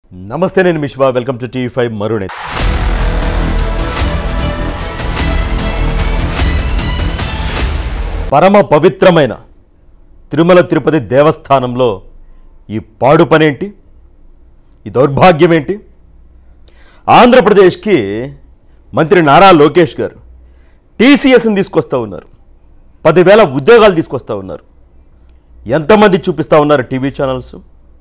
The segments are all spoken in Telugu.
నమస్తే నేను మిశ్వా వెల్కమ్ టు టీవీ ఫైవ్ మరుణే పరమ పవిత్రమైన తిరుమల తిరుపతి దేవస్థానంలో ఈ పాడు పనేంటి ఈ దౌర్భాగ్యం ఏంటి ఆంధ్రప్రదేశ్కి మంత్రి నారా లోకేష్ గారు టీసీఎస్ని తీసుకొస్తా ఉన్నారు పదివేల ఉద్యోగాలు తీసుకొస్తా ఉన్నారు ఎంతమంది చూపిస్తూ ఉన్నారు టీవీ ఛానల్స్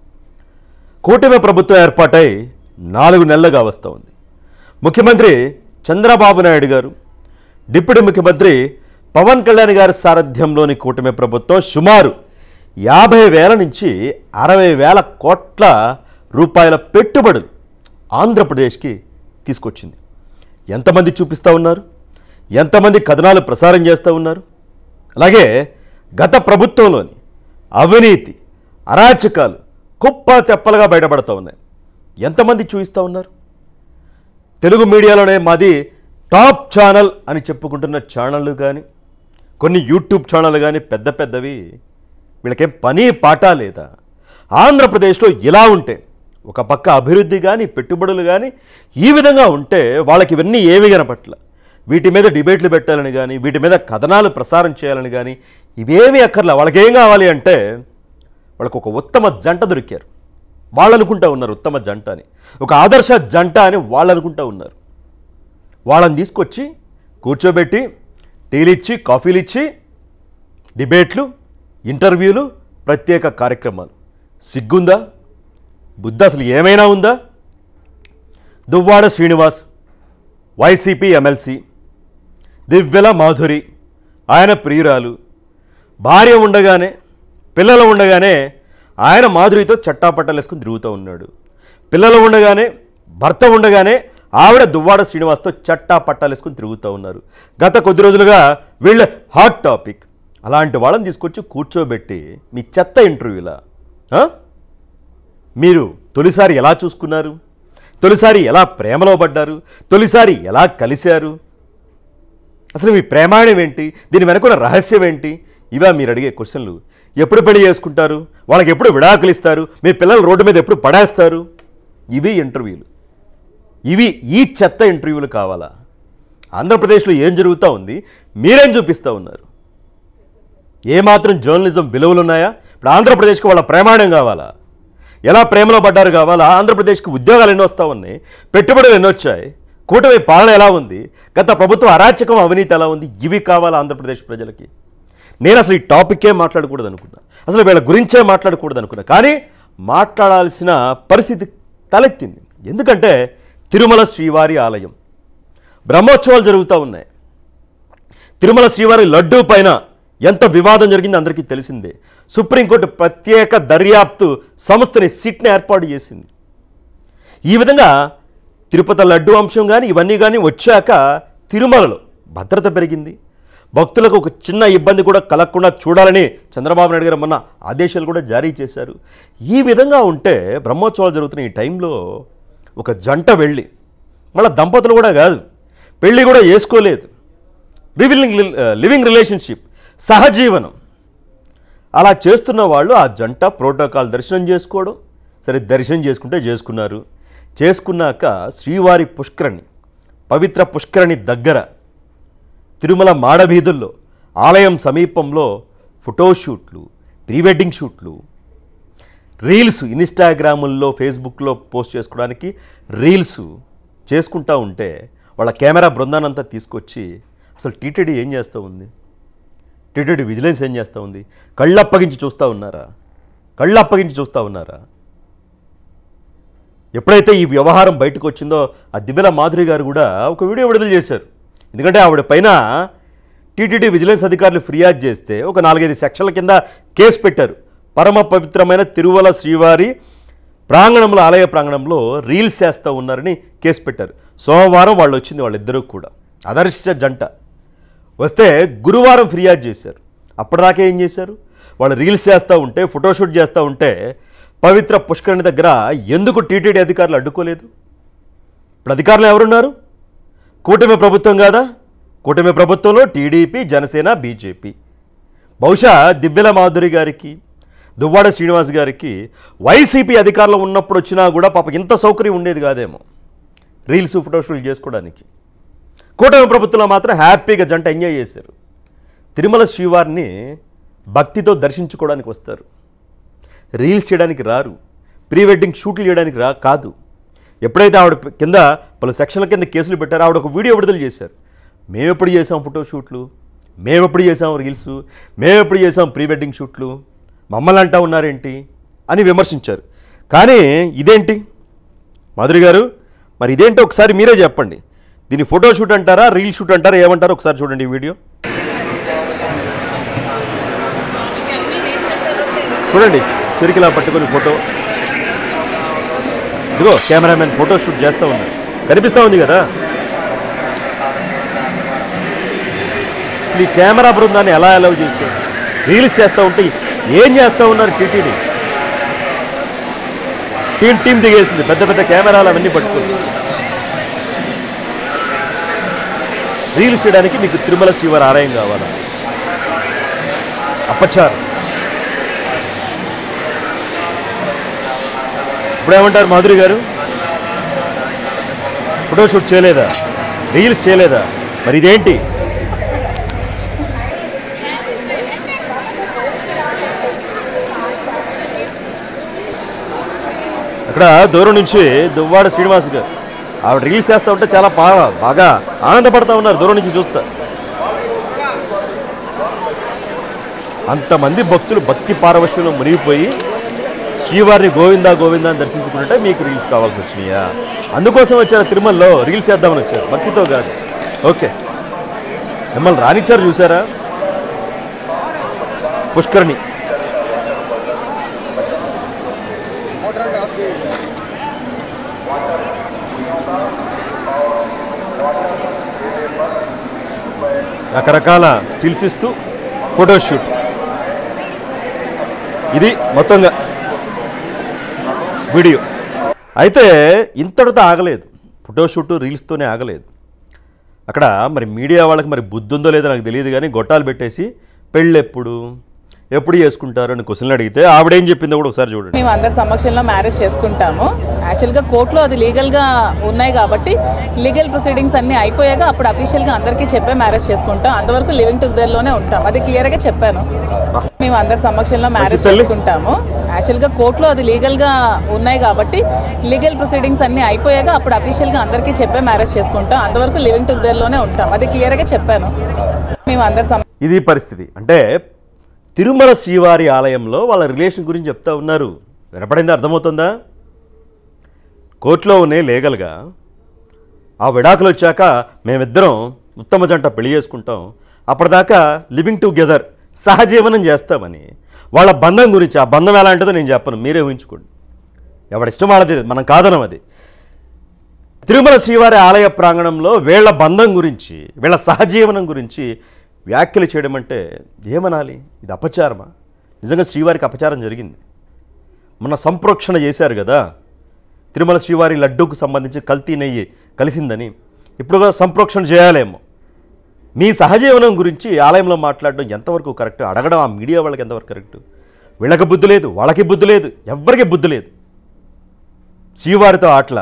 కూటమి ప్రభుత్వం ఏర్పాటై నాలుగు నెలలుగా వస్తూ ఉంది ముఖ్యమంత్రి చంద్రబాబు నాయుడు గారు డిప్యూటీ ముఖ్యమంత్రి పవన్ కళ్యాణ్ గారి సారథ్యంలోని కూటమి ప్రభుత్వం సుమారు యాభై వేల నుంచి అరవై వేల కోట్ల రూపాయల పెట్టుబడులు ఆంధ్రప్రదేశ్కి తీసుకొచ్చింది ఎంతమంది చూపిస్తూ ఉన్నారు ఎంతమంది కథనాలు ప్రసారం చేస్తూ ఉన్నారు అలాగే గత ప్రభుత్వంలోని అవినీతి అరాచకాలు కుప్ప తెప్పలుగా బయటపడుతూ ఉన్నాయి ఎంతమంది చూపిస్తూ ఉన్నారు తెలుగు మీడియాలోనే మాది టాప్ ఛానల్ అని చెప్పుకుంటున్న ఛానళ్ళు కానీ కొన్ని యూట్యూబ్ ఛానళ్ళు కానీ పెద్ద పెద్దవి వీళ్ళకేం పని పాట లేదా ఆంధ్రప్రదేశ్లో ఇలా ఉంటే ఒక పక్క అభివృద్ధి కానీ పెట్టుబడులు కానీ ఈ విధంగా ఉంటే వాళ్ళకి ఇవన్నీ ఏమి కనపట్ల వీటి మీద డిబేట్లు పెట్టాలని కానీ వీటి మీద కథనాలు ప్రసారం చేయాలని కానీ ఇవేమీ అక్కర్లా వాళ్ళకి ఏం కావాలి అంటే వాళ్ళకు ఒక ఉత్తమ జంట దొరికారు వాళ్ళు అనుకుంటా ఉన్నారు ఉత్తమ జంట అని ఒక ఆదర్శ జంట అని వాళ్ళు అనుకుంటా ఉన్నారు వాళ్ళని తీసుకొచ్చి కూర్చోబెట్టి టీలు ఇచ్చి కాఫీలు ఇచ్చి డిబేట్లు ఇంటర్వ్యూలు ప్రత్యేక కార్యక్రమాలు సిగ్గుందా బుద్ధ అసలు ఏమైనా ఉందా దువ్వాడ శ్రీనివాస్ వైసీపీ ఎమ్మెల్సీ దివ్యల మాధురి ఆయన ప్రియురాలు భార్య ఉండగానే పిల్లలు ఉండగానే ఆయన మాధురితో చట్టాపట్టాలు వేసుకుని తిరుగుతూ ఉన్నాడు పిల్లలు ఉండగానే భర్త ఉండగానే ఆవిడ దువ్వాడ శ్రీనివాస్తో చట్టా పట్టాలు వేసుకుని తిరుగుతూ ఉన్నారు గత కొద్ది రోజులుగా వీళ్ళ హాట్ టాపిక్ అలాంటి వాళ్ళని తీసుకొచ్చి కూర్చోబెట్టి మీ చెత్త ఇంటర్వ్యూలా ఆ? మీరు తొలిసారి ఎలా చూసుకున్నారు తొలిసారి ఎలా ప్రేమలో పడ్డారు తొలిసారి ఎలా కలిశారు అసలు మీ ప్రమాణం ఏంటి దీని వెనకున్న రహస్యం ఏంటి ఇవా మీరు అడిగే క్వశ్చన్లు ఎప్పుడు పెళ్లి చేసుకుంటారు వాళ్ళకి ఎప్పుడు విడాకులు ఇస్తారు మీ పిల్లలు రోడ్డు మీద ఎప్పుడు పడేస్తారు ఇవి ఇంటర్వ్యూలు ఇవి ఈ చెత్త ఇంటర్వ్యూలు కావాలా ఆంధ్రప్రదేశ్లో ఏం జరుగుతూ ఉంది మీరేం చూపిస్తూ ఉన్నారు ఏమాత్రం జర్నలిజం విలువలు ఉన్నాయా ఇప్పుడు ఆంధ్రప్రదేశ్కి వాళ్ళ ప్రమాణం కావాలా ఎలా ప్రేమలో పడ్డారు కావాలా ఆంధ్రప్రదేశ్కి ఉద్యోగాలు ఎన్నో వస్తూ ఉన్నాయి పెట్టుబడులు ఎన్నో వచ్చాయి కూటమి పాలన ఎలా ఉంది గత ప్రభుత్వ అరాచకం అవినీతి ఎలా ఉంది ఇవి కావాలా ఆంధ్రప్రదేశ్ ప్రజలకి నేను అసలు ఈ టాపిక్కే మాట్లాడకూడదు అనుకున్నా అసలు వీళ్ళ గురించే మాట్లాడకూడదు అనుకున్నా కానీ మాట్లాడాల్సిన పరిస్థితి తలెత్తింది ఎందుకంటే తిరుమల శ్రీవారి ఆలయం బ్రహ్మోత్సవాలు జరుగుతూ ఉన్నాయి తిరుమల శ్రీవారి లడ్డూ పైన ఎంత వివాదం జరిగిందో అందరికీ తెలిసిందే సుప్రీంకోర్టు ప్రత్యేక దర్యాప్తు సంస్థని సిట్ని ఏర్పాటు చేసింది ఈ విధంగా తిరుపతి లడ్డు అంశం కానీ ఇవన్నీ కానీ వచ్చాక తిరుమలలో భద్రత పెరిగింది భక్తులకు ఒక చిన్న ఇబ్బంది కూడా కలగకుండా చూడాలని చంద్రబాబు నాయుడు గారు మొన్న ఆదేశాలు కూడా జారీ చేశారు ఈ విధంగా ఉంటే బ్రహ్మోత్సవాలు జరుగుతున్న ఈ టైంలో ఒక జంట వెళ్ళి మళ్ళీ దంపతులు కూడా కాదు పెళ్ళి కూడా చేసుకోలేదు లివింగ్ లివింగ్ రిలేషన్షిప్ సహజీవనం అలా చేస్తున్న వాళ్ళు ఆ జంట ప్రోటోకాల్ దర్శనం చేసుకోవడం సరే దర్శనం చేసుకుంటే చేసుకున్నారు చేసుకున్నాక శ్రీవారి పుష్కరణి పవిత్ర పుష్కరణి దగ్గర తిరుమల మాడవీధుల్లో ఆలయం సమీపంలో ఫోటోషూట్లు ప్రీ వెడ్డింగ్ షూట్లు రీల్స్ ఇన్స్టాగ్రాముల్లో ఫేస్బుక్లో పోస్ట్ చేసుకోవడానికి రీల్స్ చేసుకుంటా ఉంటే వాళ్ళ కెమెరా బృందానంతా తీసుకొచ్చి అసలు టీటీడీ ఏం చేస్తూ ఉంది టీటీడీ విజిలెన్స్ ఏం చేస్తూ ఉంది కళ్ళప్పగించి చూస్తూ ఉన్నారా కళ్ళప్పగించి చూస్తూ ఉన్నారా ఎప్పుడైతే ఈ వ్యవహారం బయటకు వచ్చిందో ఆ దివ్యల మాధురి గారు కూడా ఒక వీడియో విడుదల చేశారు ఎందుకంటే ఆవిడ పైన టీటీడీ విజిలెన్స్ అధికారులు ఫిర్యాదు చేస్తే ఒక నాలుగైదు సెక్షన్ల కింద కేసు పెట్టారు పరమ పవిత్రమైన తిరువల శ్రీవారి ప్రాంగణంలో ఆలయ ప్రాంగణంలో రీల్స్ చేస్తూ ఉన్నారని కేసు పెట్టారు సోమవారం వాళ్ళు వచ్చింది వాళ్ళిద్దరూ కూడా ఆదర్శ జంట వస్తే గురువారం ఫిర్యాదు చేశారు అప్పటిదాకా ఏం చేశారు వాళ్ళు రీల్స్ చేస్తూ ఉంటే ఫోటోషూట్ చేస్తూ ఉంటే పవిత్ర పుష్కరిణి దగ్గర ఎందుకు టీటీడీ అధికారులు అడ్డుకోలేదు ఇప్పుడు అధికారులు ఎవరున్నారు కూటమి ప్రభుత్వం కాదా కూటమి ప్రభుత్వంలో టీడీపీ జనసేన బీజేపీ బహుశా దివ్యల మాధురి గారికి దువ్వాడ శ్రీనివాస్ గారికి వైసీపీ అధికారంలో ఉన్నప్పుడు వచ్చినా కూడా పాప ఇంత సౌకర్యం ఉండేది కాదేమో రీల్స్ ఫోటోషూట్లు చేసుకోవడానికి కూటమి ప్రభుత్వంలో మాత్రం హ్యాపీగా జంట ఎంజాయ్ చేశారు తిరుమల శ్రీవారిని భక్తితో దర్శించుకోవడానికి వస్తారు రీల్స్ చేయడానికి రారు ప్రీ వెడ్డింగ్ షూట్లు చేయడానికి రా కాదు ఎప్పుడైతే ఆవిడ కింద పలు సెక్షన్ల కింద కేసులు పెట్టారో ఆవిడ ఒక వీడియో విడుదల చేశారు మేము ఎప్పుడు చేసాం ఫోటో షూట్లు మేము ఎప్పుడు చేసాం రీల్స్ మేము ఎప్పుడు చేసాం ప్రీ వెడ్డింగ్ షూట్లు మమ్మల్ని అంటా ఉన్నారేంటి అని విమర్శించారు కానీ ఇదేంటి మాధురి గారు మరి ఇదేంటో ఒకసారి మీరే చెప్పండి దీన్ని ఫోటో షూట్ అంటారా రీల్ షూట్ అంటారా ఏమంటారో ఒకసారి చూడండి ఈ వీడియో చూడండి చెరికిలా పట్టుకొని ఫోటో ఇదిగో కెమెరామెన్ ఫోటో షూట్ చేస్తూ ఉన్నారు కనిపిస్తూ ఉంది కదా అసలు ఈ కెమెరా బృందాన్ని ఎలా అలౌ చేశారు రీల్స్ చేస్తూ ఉంటే ఏం చేస్తూ ఉన్నారు టీటీడీ టీం టీం దిగేసింది పెద్ద పెద్ద కెమెరాలు అవన్నీ పట్టుకుంది రీల్స్ చేయడానికి మీకు తిరుమల శ్రీవారి ఆలయం కావాలా అప్పచారు ఇప్పుడేమంటారు మాధురి గారు ఫోటోషూట్ చేయలేదా రీల్స్ చేయలేదా మరి ఇదేంటి అక్కడ దూరం నుంచి దువ్వాడ శ్రీనివాస్ గారు ఆవిడ రీల్స్ చేస్తూ ఉంటే చాలా బాగా బాగా ఆనందపడతా ఉన్నారు దూరం నుంచి చూస్తా అంతమంది భక్తులు భక్తి పారవశ్యంలో మునిగిపోయి శ్రీవారిని గోవిందా గోవిందా అని దర్శించుకుంటే మీకు రీల్స్ కావాల్సి వచ్చినాయా అందుకోసం వచ్చారు తిరుమలలో రీల్స్ చేద్దామని వచ్చారు భక్తితో కాదు ఓకే మిమ్మల్ని రానిచ్చారు చూసారా పుష్కరిణి రకరకాల స్టిల్స్ ఇస్తూ ఫోటోషూట్ ఇది మొత్తంగా వీడియో అయితే ఇంతటితో ఆగలేదు ఫోటోషూట్ రీల్స్తోనే ఆగలేదు అక్కడ మరి మీడియా వాళ్ళకి మరి బుద్ధి ఉందో లేదో నాకు తెలియదు కానీ గొట్టాలు పెట్టేసి పెళ్ళి ఎప్పుడు ఎప్పుడు చేసుకుంటారు అని క్వశ్చన్లు అడిగితే ఆవిడేం చెప్పిందో కూడా ఒకసారి చూడండి మేము అందరి సమక్షంలో మ్యారేజ్ చేసుకుంటాము యాక్చువల్గా కోర్టులో అది లీగల్గా ఉన్నాయి కాబట్టి లీగల్ ప్రొసీడింగ్స్ అన్నీ అయిపోయాక అప్పుడు అఫీషియల్గా అందరికీ చెప్పే మ్యారేజ్ చేసుకుంటాం అంతవరకు లివింగ్ టుగెదర్లోనే ఉంటాం అది క్లియర్గా చెప్పాను మేము అందరి సమక్షంలో మ్యారేజ్ తల్లి. చేసుకుంటాము యాక్చువల్గా కోర్టులో అది లీగల్గా ఉన్నాయి కాబట్టి లీగల్ ప్రొసీడింగ్స్ అన్నీ అయిపోయాక అప్పుడు అఫీషియల్గా అందరికీ చెప్పే మ్యారేజ్ చేసుకుంటాం అంతవరకు లివింగ్ టుగెదర్లోనే ఉంటాం అది క్లియర్గా చెప్పాను మేము అందరి సమ ఇది పరిస్థితి అంటే తిరుమల శ్రీవారి ఆలయంలో వాళ్ళ రిలేషన్ గురించి చెప్తా ఉన్నారు వినపడింది అర్థమవుతుందా కోర్టులో ఉన్నాయి లీగల్గా ఆ విడాకులు వచ్చాక మేమిద్దరం ఉత్తమ జంట పెళ్లి చేసుకుంటాం అప్పటిదాకా లివింగ్ టుగెదర్ సహజీవనం చేస్తామని వాళ్ళ బంధం గురించి ఆ బంధం ఎలాంటిదో నేను చెప్పను మీరే ఊహించుకోండి ఎవడిష్టం వాళ్ళది మనం కాదనం అది తిరుమల శ్రీవారి ఆలయ ప్రాంగణంలో వీళ్ళ బంధం గురించి వీళ్ళ సహజీవనం గురించి వ్యాఖ్యలు చేయడం అంటే ఏమనాలి ఇది అపచారమా నిజంగా శ్రీవారికి అపచారం జరిగింది మొన్న సంప్రోక్షణ చేశారు కదా తిరుమల శ్రీవారి లడ్డూకు సంబంధించి కల్తీ నెయ్యి కలిసిందని ఇప్పుడు కూడా సంప్రోక్షణ చేయాలేమో మీ సహజీవనం గురించి ఆలయంలో మాట్లాడడం ఎంతవరకు కరెక్ట్ అడగడం ఆ మీడియా వాళ్ళకి ఎంతవరకు కరెక్ట్ వీళ్ళకి బుద్ధి లేదు వాళ్ళకి బుద్ధి లేదు ఎవ్వరికి బుద్ధి లేదు శ్రీవారితో ఆటల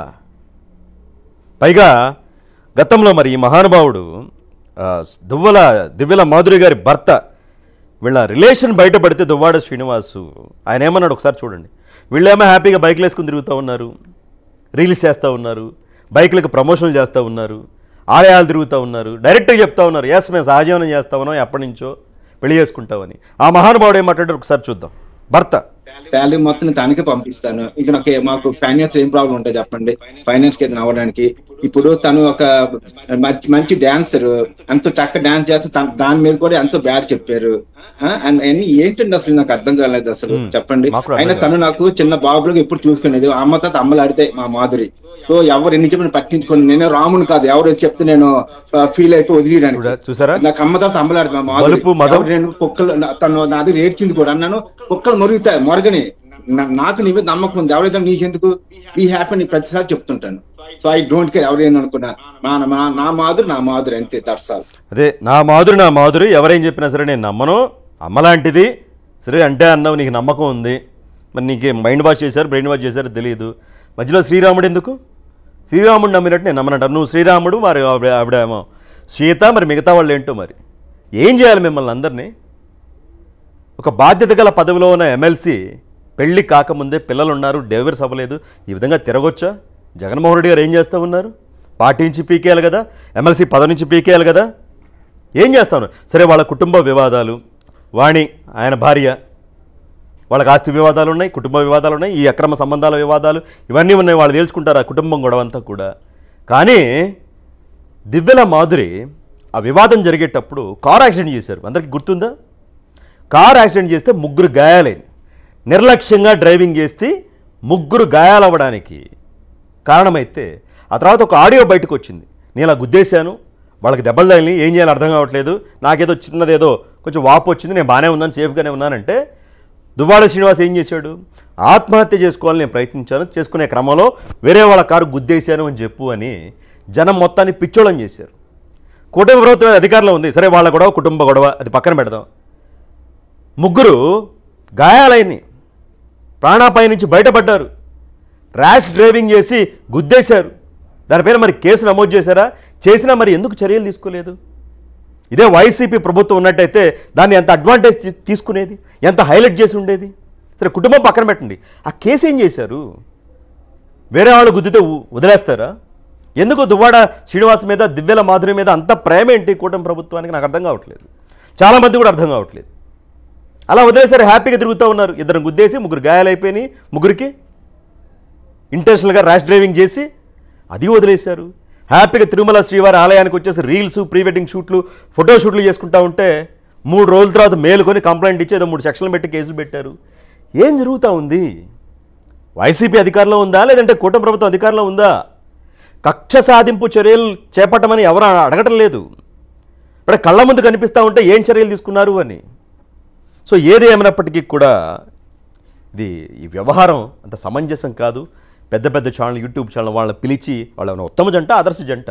పైగా గతంలో మరి ఈ మహానుభావుడు ఆ, దువ్వల దివ్యల మాధురి గారి భర్త వీళ్ళ రిలేషన్ బయటపడితే దువ్వాడ శ్రీనివాసు ఆయన ఏమన్నాడు ఒకసారి చూడండి వీళ్ళేమో హ్యాపీగా బైక్లు వేసుకుని తిరుగుతూ ఉన్నారు రీల్స్ చేస్తూ ఉన్నారు బైక్లకు ప్రమోషన్లు చేస్తూ ఉన్నారు ఆలయాలు తిరుగుతూ ఉన్నారు డైరెక్ట్గా చెప్తా ఉన్నారు ఎస్ మేము సహజీవనం చేస్తా ఉన్నాం ఎప్పటి నుంచో పెళ్లి చేసుకుంటామని ఆ మహానుభావుడు ఏం మాట్లాడారు ఒకసారి చూద్దాం భర్త శాలరీ మొత్తం తనకి పంపిస్తాను ఇక నాకు మాకు ఫైనాన్స్ ఏం ప్రాబ్లం ఉంటాయి చెప్పండి ఫైనాన్స్ కి ఏదైనా అవ్వడానికి ఇప్పుడు తను ఒక మంచి- మంచి డాన్సర్ ఎంతో చక్క డాన్స్ చేస్తే తన- దాని మీద కూడా ఎంతో బ్యాడ్ చెప్పారు ఆ, and అన్ని ఏంటండి అసలు నాకు అర్థం కాలేదు అసలు చెప్పండి మాకు అర్థం అయినా తను నాకు చిన్న బాబులకు ఎప్పుడు చూసుకునేది అమ్మ తాత అమ్మలు ఆడితే మా మాధురి సో ఎవరు ఎన్ని చెప్పిన పట్టించుకొని నేను రాముని కాదు ఎవరు వచ్చి చెప్తే నేను ఫీల్ అయిపోయి వదిలేయడానికి చూడ- చూసారా నాకు అమ్మ తర్వాత అమ్మలాడుతుంది మా మాధురి. బలుపు, మదం. ఎవరు నేను కుక్కలు నా- తను నాది ఏడ్చింది కూడా అన్నాను కుక్కలు మొరుగుతాయి మొరగని నా- నాకు నీ మీద నమ్మకం ఉంది ఎవరైతే నీకెందుకు బీ హ్యాపీ అని ప్రతిసారి చెప్తుంటాను సో ఐ డోంట్ కేర్ ఎవరైనా అనుకున్నా నా నా- నా మాధురి నా మాధురి అంతే దట్స్ ఆల్ అదే నా మాధురి నా మాధురి ఎవరేం చెప్పినా సరే నేను నమ్మను అమ్మలాంటిది సరే అంటే అన్నావు నీకు నమ్మకం ఉంది మరి నీకు మైండ్ వాష్ చేశారు బ్రెయిన్ వాష్ చేశారు తెలియదు మధ్యలో శ్రీరాముడు ఎందుకు శ్రీరాముడు నమ్మినట్టు నేను నమ్మనంటారు నువ్వు శ్రీరాముడు మరి ఆవిడ ఆవిడేమో సీత మరి మిగతా వాళ్ళు ఏంటో మరి ఏం చేయాలి మిమ్మల్ని అందరినీ ఒక బాధ్యత గల పదవిలో ఉన్న ఎమ్మెల్సీ పెళ్లి కాకముందే పిల్లలు ఉన్నారు డెలివరీస్ అవ్వలేదు ఈ విధంగా తిరగొచ్చా జగన్మోహన్ రెడ్డి గారు ఏం చేస్తూ ఉన్నారు పార్టీ నుంచి పీకేయాలి కదా ఎమ్మెల్సీ పదవి నుంచి పీకేయాలి కదా ఏం చేస్తా ఉన్నారు సరే వాళ్ళ కుటుంబ వివాదాలు వాణి ఆయన భార్య వాళ్ళకి ఆస్తి వివాదాలు ఉన్నాయి కుటుంబ వివాదాలు ఉన్నాయి ఈ అక్రమ సంబంధాల వివాదాలు ఇవన్నీ ఉన్నాయి వాళ్ళు తేల్చుకుంటారు ఆ కుటుంబం గొడవ అంతా కూడా కానీ దివ్యల మాధురి ఆ వివాదం జరిగేటప్పుడు కార్ యాక్సిడెంట్ చేశారు అందరికీ గుర్తుందా కార్ యాక్సిడెంట్ చేస్తే ముగ్గురు గాయాలైంది నిర్లక్ష్యంగా డ్రైవింగ్ చేస్తే ముగ్గురు గాయాలవ్వడానికి కారణమైతే ఆ తర్వాత ఒక ఆడియో బయటకు వచ్చింది నేను ఇలా గుద్దేశాను వాళ్ళకి దెబ్బలు తగిలి ఏం చేయాలో అర్థం కావట్లేదు నాకేదో చిన్నదేదో కొంచెం వాపు వచ్చింది నేను బాగానే ఉన్నాను సేఫ్గానే ఉన్నానంటే దువ్వాడ శ్రీనివాస్ ఏం చేశాడు ఆత్మహత్య చేసుకోవాలని నేను ప్రయత్నించాను చేసుకునే క్రమంలో వేరే వాళ్ళ కారు గుద్దేశాను అని చెప్పు అని జనం మొత్తాన్ని పిచ్చోళం చేశారు కూటమి ప్రభుత్వం అధికారంలో ఉంది సరే వాళ్ళ గొడవ కుటుంబ గొడవ అది పక్కన పెడదాం ముగ్గురు గాయాలైనవి ప్రాణాపాయ నుంచి బయటపడ్డారు ర్యాష్ డ్రైవింగ్ చేసి గుద్దేశారు దానిపైన మరి కేసు నమోదు చేశారా చేసినా మరి ఎందుకు చర్యలు తీసుకోలేదు ఇదే వైసీపీ ప్రభుత్వం ఉన్నట్టయితే దాన్ని ఎంత అడ్వాంటేజ్ తీ- తీసుకునేది ఎంత హైలైట్ చేసి ఉండేది సరే కుటుంబం పక్కన పెట్టండి ఆ కేసు ఏం చేశారు వేరే వాళ్ళు గుద్దితే వ- వదిలేస్తారా ఎందుకు దువ్వాడ శ్రీనివాస్ మీద దివ్యల మాధురి మీద అంత ప్రేమ ఏంటి కూటమి ప్రభుత్వానికి నాకు అర్థం కావట్లేదు చాలామంది కూడా అర్థం కావట్లేదు అలా వదిలేసారు హ్యాపీగా తిరుగుతూ ఉన్నారు ఇద్దరు గుద్దేసి ముగ్గురు గాయాలైపోయినాయి ముగ్గురికి ఇంటెన్షనల్గా ర్యాష్ డ్రైవింగ్ చేసి అది వదిలేశారు హ్యాపీగా తిరుమల శ్రీవారి ఆలయానికి వచ్చేసి రీల్స్ ప్రీ వెడ్డింగ్ షూట్లు ఫోటో షూట్లు చేసుకుంటా ఉంటే మూడు రోజుల తర్వాత మేలుకొని కంప్లైంట్ ఇచ్చి ఏదో మూడు సెక్షన్లు పెట్టి కేసులు పెట్టారు ఏం జరుగుతూ ఉంది వైసీపీ అధికారంలో ఉందా లేదంటే కూటమి ప్రభుత్వం అధికారంలో ఉందా కక్ష సాధింపు చర్యలు చేపట్టమని ఎవరు అడగటం లేదు ఇప్పుడు కళ్ళ ముందు కనిపిస్తూ ఉంటే ఏం చర్యలు తీసుకున్నారు అని సో ఏది ఏమైనప్పటికీ కూడా ఇది ఈ వ్యవహారం అంత సమంజసం కాదు పెద్ద పెద్ద ఛానల్ యూట్యూబ్ ఛానల్ వాళ్ళని పిలిచి వాళ్ళ ఉత్తమ జంట ఆదర్శ జంట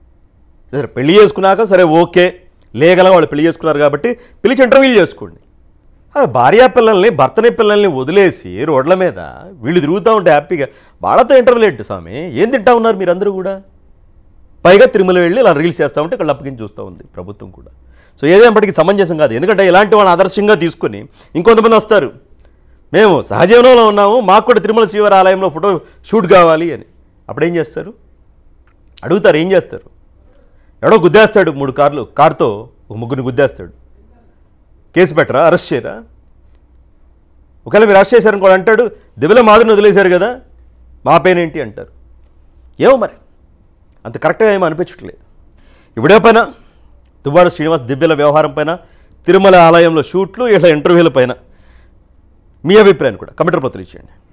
సరే పెళ్లి చేసుకున్నాక సరే ఓకే లేగల వాళ్ళు పెళ్లి చేసుకున్నారు కాబట్టి పిలిచి ఇంటర్వ్యూలు చేసుకోండి ఆ భార్యా పిల్లల్ని భర్తని పిల్లల్ని వదిలేసి రోడ్ల మీద వీళ్ళు తిరుగుతూ ఉంటే హ్యాపీగా వాళ్ళతో ఇంటర్వ్యూలు ఏంటి స్వామి ఏం తింటా ఉన్నారు మీరందరూ కూడా పైగా తిరుమల వెళ్ళి ఇలా రీల్స్ చేస్తూ ఉంటే ఇక్కడ అప్పగించి చూస్తూ ఉంది ప్రభుత్వం కూడా సో ఏదేపటికి సమంజసం కాదు ఎందుకంటే ఇలాంటి వాళ్ళని ఆదర్శంగా తీసుకొని ఇంకొంతమంది వస్తారు మేము సహజీవనంలో ఉన్నాము మాకు కూడా తిరుమల శ్రీవారి ఆలయంలో ఫోటో షూట్ కావాలి అని అప్పుడేం చేస్తారు అడుగుతారు ఏం చేస్తారు ఎవడో గుద్దేస్తాడు మూడు కార్లు కార్తో ఒక ముగ్గురిని గుద్దేస్తాడు కేసు పెట్టరా అరెస్ట్ చేయరా ఒకవేళ మీరు అరెస్ట్ చేశారని కూడా అంటాడు దివ్యల మాదిరిని వదిలేశారు కదా మా పేరు ఏంటి అంటారు ఏమో మరి అంత కరెక్ట్గా ఏమీ అనిపించట్లేదు ఇవిడే పైన దువ్వాడ శ్రీనివాస్ దివ్యల వ్యవహారం పైన తిరుమల ఆలయంలో షూట్లు ఇలా ఇంటర్వ్యూల పైన మీ అభిప్రాయం కూడా కమెంటర్ పత్రులు ఇచ్చేయండి